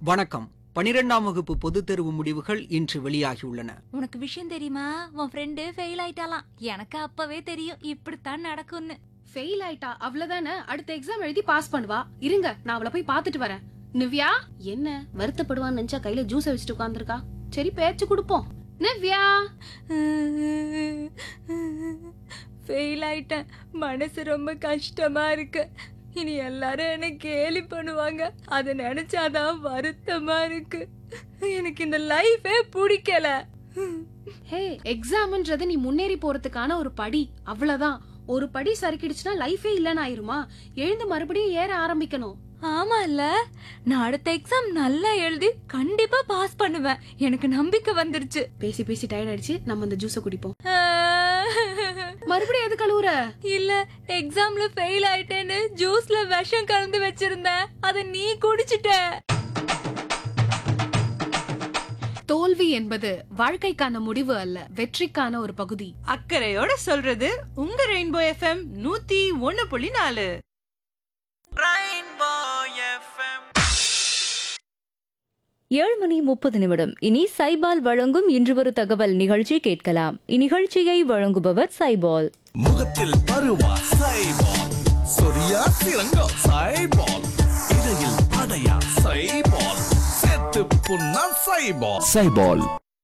வணக்கம் பனிரெண்டாம் வகுப்பு பொதுத் தேர்வு முடிவுகள் இன்று வெளியாகியுள்ளன உனக்கு விஷயம் தெரியுமா உன் ஃப்ரெண்டு ஃபெயில் ஆயிட்டாலாம் எனக்கு அப்பவே தெரியும் இப்படித்தான் நடக்கும்னு ஃபெயில் ஆயிட்டா அவ்வளவுதானே அடுத்த எக்ஸாம் எழுதி பாஸ் பண்ணுவா இருங்க நான் அவளை போய் பாத்துட்டு வரேன் நிவ்யா என்ன வருத்தப்படுவான்னு நினைச்சா கையில ஜூஸ் வச்சுட்டு உட்கார்ந்திருக்கா சரி பேச்சு கொடுப்போம் நிவ்யா ஃபெயில் ஆயிட்டேன் மனசு ரொம்ப கஷ்டமா இருக்கு இனி எல்லாரும் என்ன கேலி பண்ணுவாங்க அதை நினைச்சாதான் வருத்தமா இருக்கு எனக்கு இந்த லைஃபே பிடிக்கல ஹே எக்ஸாம்ன்றது நீ முன்னேறி போறதுக்கான ஒரு படி அவ்வளவுதான் ஒரு படி சறுக்கிடுச்சுன்னா லைஃபே இல்லைன்னு ஆயிருமா எழுந்து மறுபடியும் ஏற ஆரம்பிக்கணும் ஆமா இல்ல நான் அடுத்த எக்ஸாம் நல்லா எழுதி கண்டிப்பா பாஸ் பண்ணுவேன் எனக்கு நம்பிக்கை வந்துருச்சு பேசி பேசி டயர்ட் ஆயிடுச்சு நம்ம இந்த ஜூஸை குடிப்போம் மறுபடியும் எது கழுவுற இல்ல எக்ஸாம்ல ஃபெயில் ஆயிட்டேன்னு ஜூஸ்ல விஷம் கலந்து வச்சிருந்தேன் அத நீ குடிச்சிட்ட தோல்வி என்பது வாழ்க்கைக்கான முடிவு அல்ல வெற்றிக்கான ஒரு பகுதி அக்கறையோட சொல்றது உங்க ரெயின்போ எஃப்எம் நூத்தி ஒன்னு புள்ளி நாலு ஏழு மணி முப்பது நிமிடம் இனி சைபால் வழங்கும் இன்று ஒரு தகவல் நிகழ்ச்சி கேட்கலாம் இந்நிகழ்ச்சியை வழங்குபவர் சைபால் முகத்தில் பருவா சைபால் சொரியா சிறங்கா சைபால் இடையில் அடையா சைபால் செத்து புண்ணா சைபால் சைபால்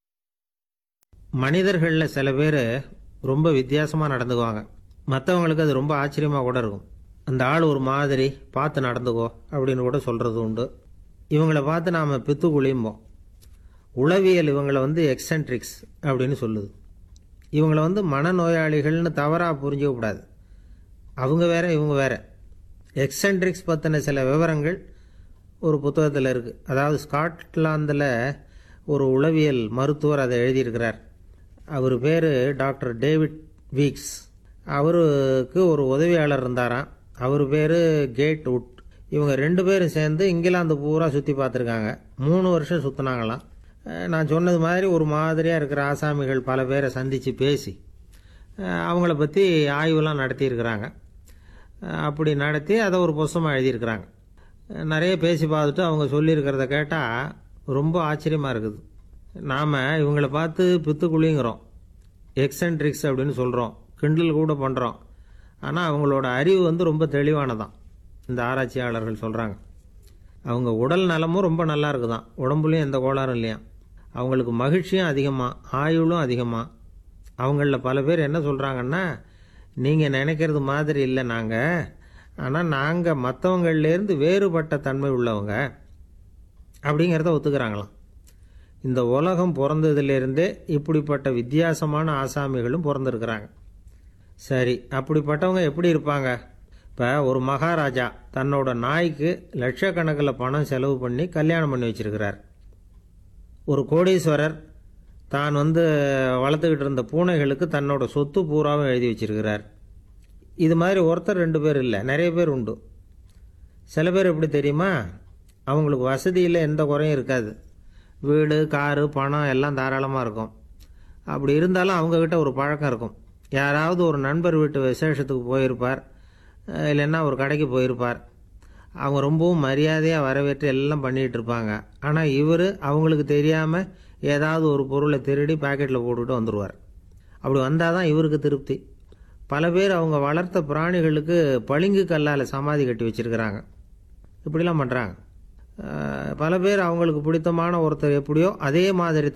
மனிதர்களில் சில பேர் ரொம்ப வித்தியாசமாக நடந்துக்குவாங்க மற்றவங்களுக்கு அது ரொம்ப ஆச்சரியமாக கூட இருக்கும் அந்த ஆள் ஒரு மாதிரி பார்த்து நடந்துக்கோ அப்படின்னு கூட சொல்கிறது உண்டு இவங்கள பார்த்து நாம் பித்து குளியும்போம் உளவியல் இவங்களை வந்து எக்ஸென்ட்ரிக்ஸ் அப்படின்னு சொல்லுது இவங்கள வந்து மனநோயாளிகள்னு தவறாக புரிஞ்சிக்க கூடாது அவங்க வேற இவங்க வேற எக்ஸென்ட்ரிக்ஸ் பற்றின சில விவரங்கள் ஒரு புத்தகத்தில் இருக்குது அதாவது ஸ்காட்லாந்தில் ஒரு உளவியல் மருத்துவர் அதை எழுதியிருக்கிறார் அவர் பேர் டாக்டர் டேவிட் வீக்ஸ் அவருக்கு ஒரு உதவியாளர் இருந்தாராம் அவர் பேர் கேட் உட் இவங்க ரெண்டு பேரும் சேர்ந்து இங்கிலாந்து பூரா சுற்றி பார்த்துருக்காங்க மூணு வருஷம் சுற்றினாங்களாம் நான் சொன்னது மாதிரி ஒரு மாதிரியாக இருக்கிற ஆசாமிகள் பல பேரை சந்தித்து பேசி அஹ், அவங்கள பற்றி ஆய்வுலாம் நடத்தியிருக்கிறாங்க அஹ், அப்படி நடத்தி அதை ஒரு புஸ்தமாக எழுதியிருக்கிறாங்க அஹ், நிறைய பேசி பார்த்துட்டு அவங்க சொல்லியிருக்கிறத கேட்டால் ரொம்ப ஆச்சரியமாக இருக்குது நாம் இவங்கள பார்த்து பித்துக்குழிங்கிறோம் எக்ஸென்ட்ரிக்ஸ் அப்படின்னு சொல்கிறோம் கிண்டல் கூட பண்ணுறோம் ஆனால் அவங்களோட அறிவு வந்து ரொம்ப தெளிவானதான் இந்த ஆராய்ச்சியாளர்கள் சொல்கிறாங்க அவங்க உடல் நலமும் ரொம்ப நல்லா இருக்குதாம் உடம்புலையும் எந்த கோளாறும் இல்லையா அவங்களுக்கு மகிழ்ச்சியும் அதிகமாக ஆயுளும் அதிகமாக அவங்களில் பல பேர் என்ன சொல்கிறாங்கன்னா நீங்கள் நினைக்கிறது மாதிரி இல்லை நாங்கள் ஆனால் நாங்கள் மற்றவங்கள்லேருந்து வேறுபட்ட தன்மை உள்ளவங்க அப்படிங்கிறத ஒத்துக்கிறாங்களாம் இந்த உலகம் பிறந்ததுலேருந்தே இப்படிப்பட்ட வித்தியாசமான ஆசாமிகளும் பிறந்திருக்கிறாங்க சரி அப்படிப்பட்டவங்க எப்படி இருப்பாங்க இப்போ ஒரு மகாராஜா தன்னோட நாய்க்கு லட்சக்கணக்கில் பணம் செலவு பண்ணி கல்யாணம் பண்ணி வச்சிருக்கிறார் ஒரு கோடீஸ்வரர் தான் வந்து வளர்த்துக்கிட்டு இருந்த பூனைகளுக்கு தன்னோட சொத்து பூராவும் எழுதி வச்சிருக்கிறார் இது மாதிரி ஒருத்தர் ரெண்டு பேர் இல்லை நிறைய பேர் உண்டு சில பேர் எப்படி தெரியுமா அவங்களுக்கு வசதியில் எந்த குறையும் இருக்காது வீடு காரு பணம் எல்லாம் தாராளமாக இருக்கும் அப்படி இருந்தாலும் அவங்கக்கிட்ட ஒரு பழக்கம் இருக்கும் யாராவது ஒரு நண்பர் வீட்டு விசேஷத்துக்கு போயிருப்பார் அஹ் இல்லைன்னா ஒரு கடைக்கு போயிருப்பார் அவங்க ரொம்பவும் மரியாதையாக வரவேற்று எல்லாம் பண்ணிகிட்டு இருப்பாங்க ஆனால் இவர் அவங்களுக்கு தெரியாமல் ஏதாவது ஒரு பொருளை திருடி பாக்கெட்டில் போட்டுட்டு வந்துடுவார் அப்படி வந்தால் தான் இவருக்கு திருப்தி பல பேர் அவங்க வளர்த்த பிராணிகளுக்கு பளிங்கு கல்லால் சமாதி கட்டி வச்சிருக்கிறாங்க இப்படிலாம் பண்ணுறாங்க பல பேர் அவங்களுக்கு பிடித்தமான ஒருத்தர் எப்படியோ அதே மாதிரி